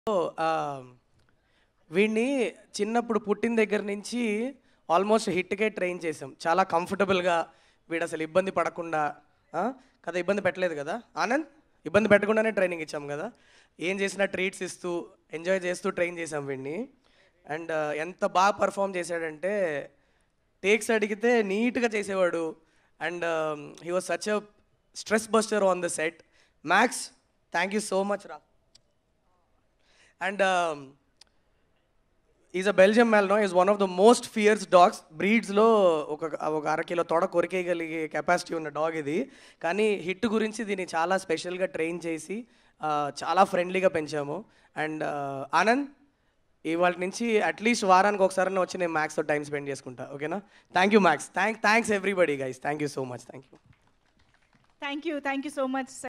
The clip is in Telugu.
ఆ, వీడిని చిన్నప్పుడు పుట్టిన దగ్గర నుంచి ఆల్మోస్ట్ హిట్కే ట్రైన్ చేసాం చాలా కంఫర్టబుల్గా వీడు అసలు ఇబ్బంది పడకుండా ఆ, కదా ఇబ్బంది పెట్టలేదు కదా ఆనంద్ ఇబ్బంది పెట్టకుండానే ట్రైనింగ్ ఇచ్చాం కదా ఏం చేసినా ట్రీట్స్ ఇస్తూ ఎంజాయ్ చేస్తూ ట్రైన్ చేసాం వీడిని అండ్ ఎంత బాగా పర్ఫామ్ చేశాడంటే టేక్స్ అడిగితే నీట్గా చేసేవాడు and he was such a stress buster on the set Max thank you so much రా and is a Belgium Malinois is one of the most fierce dogs బ్రీడ్స్లో ఒక ఒక అర కిలో తొడ కొరికేయగలిగే కెపాసిటీ ఉన్న డాగ్ ఇది కానీ హిట్ గురించి దీన్ని చాలా స్పెషల్గా ట్రైన్ చేసి ఆ, చాలా ఫ్రెండ్లీగా పెంచాము అండ్ ఆనంద్ ఇవాళ నుంచి అట్లీస్ట్ వారానికి ఒకసారి వచ్చి నేను మ్యాక్స్తో టైం స్పెండ్ చేసుకుంటా ఓకేనా thank you Max thank thanks everybody guys thank you so much thank you thank you thank you so much